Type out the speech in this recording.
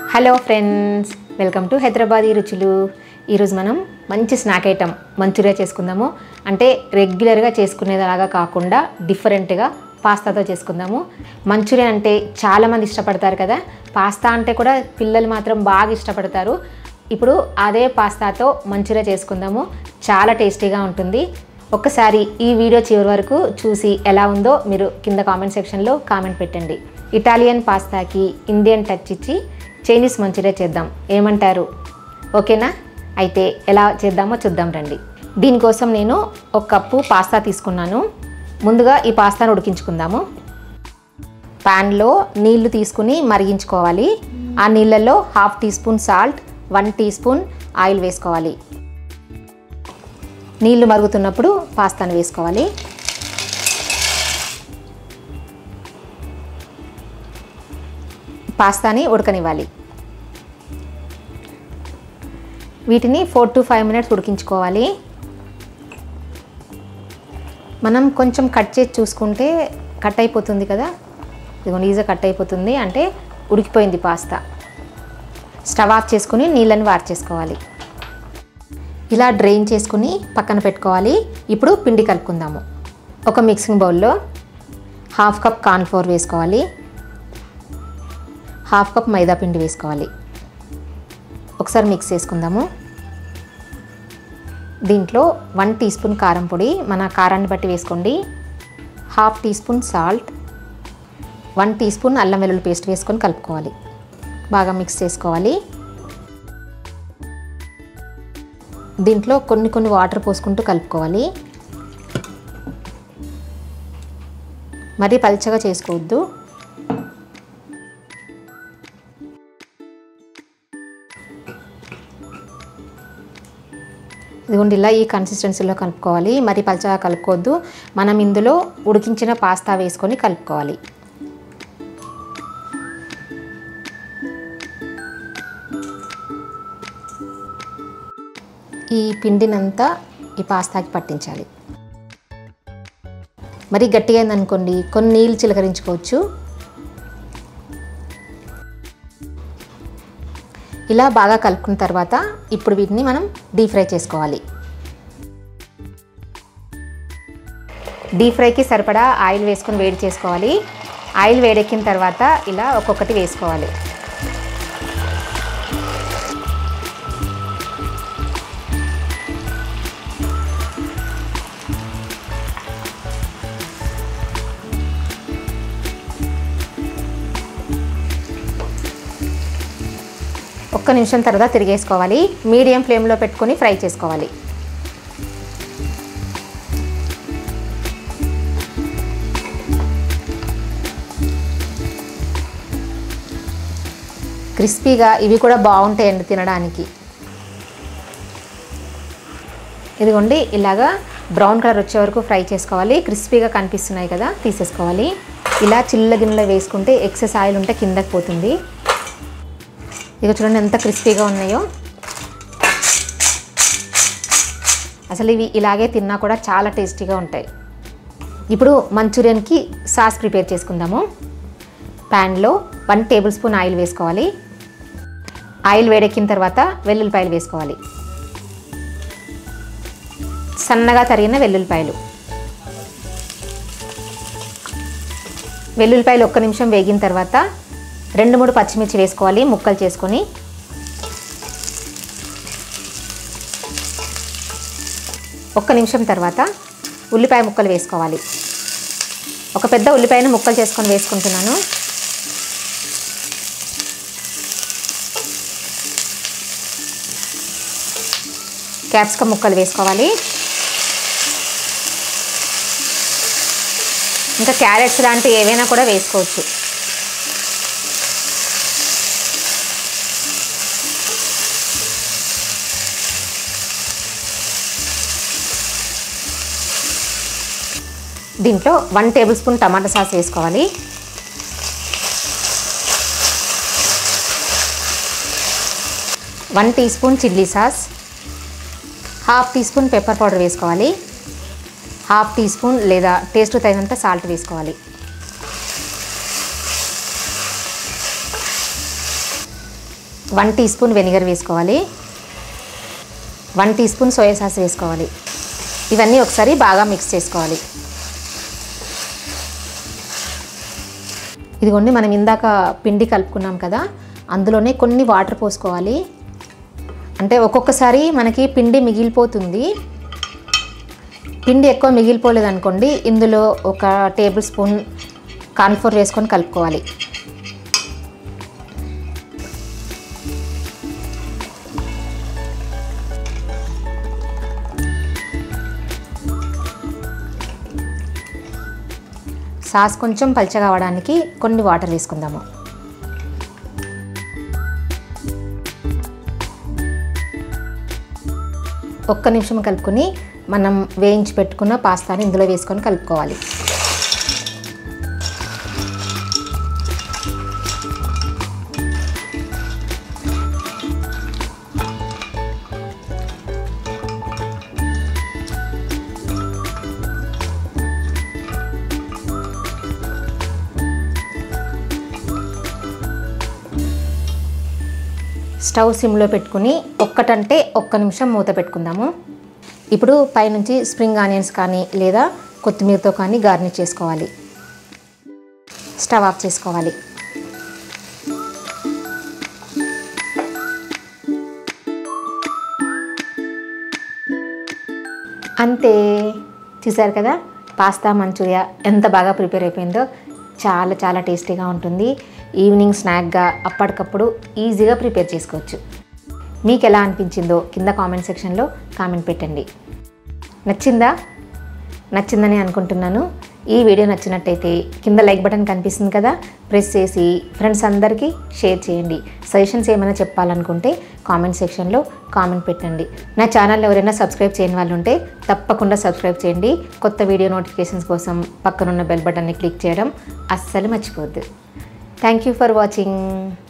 hello friends welcome to Hyderabadi రుచులు ఈరోజు మనం మంచి స్నాక్ ఐటమ్ మంచూరియా చేసుకుందాము అంటే రెగ్యులర్గా చేసుకునేలాగా కాకుండా డిఫరెంట్గా పాస్తాతో చేసుకుందాము మంచూరియా అంటే చాలామంది ఇష్టపడతారు కదా పాస్తా అంటే కూడా పిల్లలు మాత్రం బాగా ఇష్టపడతారు ఇప్పుడు అదే పాస్తాతో మంచూరియా చేసుకుందాము చాలా టేస్టీగా ఉంటుంది ఒక్కసారి ఈ వీడియో చివరి వరకు చూసి ఎలా ఉందో మీరు కింద కామెంట్ సెక్షన్లో కామెంట్ పెట్టండి ఇటాలియన్ పాస్తాకి ఇండియన్ టచ్ ఇచ్చి చైనీస్ మంచూరియా చేద్దాం ఏమంటారు ఓకేనా అయితే ఎలా చేద్దామో చూద్దాం రండి దీనికోసం నేను ఒక కప్పు పాస్తా తీసుకున్నాను ముందుగా ఈ పాస్తాను ఉడికించుకుందాము ప్యాన్లో నీళ్లు తీసుకుని మరిగించుకోవాలి ఆ నీళ్ళల్లో half teaspoon salt one teaspoon oil వేసుకోవాలి నీళ్లు మరుగుతున్నప్పుడు పాస్తాను వేసుకోవాలి పాస్తాని ఉడకనివ్వాలి వీటిని ఫోర్ టు ఫైవ్ మినిట్స్ ఉడికించుకోవాలి మనం కొంచెం కట్ చేసి చూసుకుంటే కట్ అయిపోతుంది కదా ఇదిగోండి ఈజీగా కట్ అయిపోతుంది అంటే ఉడికిపోయింది పాస్తా స్టవ్ ఆఫ్ చేసుకుని నీళ్ళని వార్ చేసుకోవాలి ఇలా డ్రైన్ చేసుకుని పక్కన పెట్టుకోవాలి ఇప్పుడు పిండి కలుపుకుందాము ఒక మిక్సింగ్ బౌల్లో హాఫ్ కప్ కార్న్ఫ్లోర్ వేసుకోవాలి హాఫ్ కప్ మైదా పిండి వేసుకోవాలి ఒకసారి మిక్స్ చేసుకుందాము దీంట్లో వన్ టీ స్పూన్ కారం పొడి మన కారాన్ని బట్టి వేసుకోండి half teaspoon salt one teaspoon అల్లం వెల్లుల్లి పేస్ట్ వేసుకొని కలుపుకోవాలి బాగా మిక్స్ చేసుకోవాలి దీంట్లో కొన్ని కొన్ని వాటర్ పోసుకుంటూ కలుపుకోవాలి మరీ పల్చగా చేసుకోవద్దు ఇదిగోండి ఇలా ఈ కన్సిస్టెన్సీలో కలుపుకోవాలి మరి పల్చగా కలుపుకోవద్దు మనం ఇందులో ఉడికించిన పాస్తా వేసుకొని కలుపుకోవాలి ఈ పిండినంతా ఈ పాస్తాకి పట్టించాలి మరి గట్టిగా అయిందనుకోండి కొన్ని నీళ్ళు చిలకరించుకోవచ్చు ఇలా బాగా కలుపుకున్న తర్వాత ఇప్పుడు వీటిని మనం డీప్ ఫ్రై చేసుకోవాలి డీప్ ఫ్రైకి సరిపడా ఆయిల్ వేసుకొని వేడి చేసుకోవాలి ఆయిల్ వేడెక్కిన తర్వాత ఇలా ఒక్కొక్కటి వేసుకోవాలి ఒక్క నిమిషం తర్వాత తిరిగేసుకోవాలి మీడియం ఫ్లేమ్లో పెట్టుకొని ఫ్రై చేసుకోవాలి క్రిస్పీగా ఇవి కూడా బాగుంటాయండి తినడానికి ఇదిగోండి ఇలాగా బ్రౌన్ కలర్ వచ్చే వరకు ఫ్రై చేసుకోవాలి క్రిస్పీగా కనిపిస్తున్నాయి కదా తీసేసుకోవాలి ఇలా చిల్ల గిన్నెలో వేసుకుంటే ఎక్సెస్ ఆయిల్ ఉంటే కిందకి పోతుంది ఇక చూడండి ఎంత క్రిస్పీగా ఉన్నాయో అసలు ఇవి ఇలాగే తిన్నా కూడా చాలా టేస్టీగా ఉంటాయి ఇప్పుడు మంచూరియన్కి సాస్ ప్రిపేర్ చేసుకుందాము ప్యాన్లో వన్ టేబుల్ స్పూన్ ఆయిల్ వేసుకోవాలి ఆయిల్ వేడెక్కిన తర్వాత వెల్లుల్లిపాయలు వేసుకోవాలి సన్నగా తరిగిన వెల్లుల్లిపాయలు వెల్లుల్లిపాయలు ఒక్క నిమిషం వేగిన తర్వాత రెండు మూడు పచ్చిమిర్చి వేసుకోవాలి ముక్కలు చేసుకొని ఒక్క నిమిషం తర్వాత ఉల్లిపాయ ముక్కలు వేసుకోవాలి ఒక పెద్ద ఉల్లిపాయను ముక్కలు చేసుకొని వేసుకుంటున్నాను క్యాప్సికమ్ ముక్కలు వేసుకోవాలి ఇంకా క్యారెట్స్ లాంటివి ఏవైనా కూడా వేసుకోవచ్చు దీంట్లో one tablespoon tomato sauce వేసుకోవాలి one teaspoon chilli sauce half teaspoon pepper powder వేసుకోవాలి హాఫ్ టీ స్పూన్ లేదా టేస్ట్ తగినంత సాల్ట్ వేసుకోవాలి వన్ టీ స్పూన్ వెనిగర్ వేసుకోవాలి one teaspoon soya sauce వేసుకోవాలి ఇవన్నీ ఒకసారి బాగా మిక్స్ చేసుకోవాలి ఇదిగోండి మనం ఇందాక పిండి కలుపుకున్నాం కదా అందులోనే కొన్ని వాటర్ పోసుకోవాలి అంటే ఒక్కొక్కసారి మనకి పిండి మిగిలిపోతుంది పిండి ఎక్కువ మిగిలిపోలేదు అనుకోండి ఇందులో ఒక టేబుల్ స్పూన్ కార్న్ఫ్లోర్ వేసుకొని కలుపుకోవాలి సాస్ కొంచెం పల్చగా అవడానికి కొన్ని వాటర్ వేసుకుందాము ఒక్క నిమిషం కలుపుకొని మనం వేయించి పెట్టుకున్న పాస్తాని ఇందులో వేసుకొని కలుపుకోవాలి స్టవ్ సిమ్లో పెట్టుకుని ఒక్కటంటే ఒక్క నిమిషం మూత పెట్టుకుందాము ఇప్పుడు పైనుంచి స్ప్రింగ్ ఆనియన్స్ కానీ లేదా కొత్తిమీరతో కానీ గార్నిష్ చేసుకోవాలి స్టవ్ ఆఫ్ చేసుకోవాలి అంతే చూసారు కదా పాస్తా మంచూరియా ఎంత బాగా ప్రిపేర్ అయిపోయిందో చాలా చాలా టేస్టీగా ఉంటుంది ఈవినింగ్ స్నాక్గా అప్పటికప్పుడు ఈజీగా ప్రిపేర్ చేసుకోవచ్చు మీకు ఎలా అనిపించిందో కింద కామెంట్ సెక్షన్లో కామెంట్ పెట్టండి నచ్చిందా నచ్చిందని అనుకుంటున్నాను ఈ వీడియో నచ్చినట్టయితే కింద లైక్ బటన్ కనిపిస్తుంది కదా ప్రెస్ చేసి ఫ్రెండ్స్ అందరికీ షేర్ చేయండి సజెషన్స్ ఏమైనా చెప్పాలనుకుంటే కామెంట్ సెక్షన్లో కామెంట్ పెట్టండి నా ఛానల్ ఎవరైనా సబ్స్క్రైబ్ చేయని వాళ్ళు ఉంటే తప్పకుండా సబ్స్క్రైబ్ చేయండి కొత్త వీడియో నోటిఫికేషన్స్ కోసం పక్కనున్న బెల్ బటన్ని క్లిక్ చేయడం అస్సలు మర్చిపోవద్దు థ్యాంక్ యూ ఫర్ వాచింగ్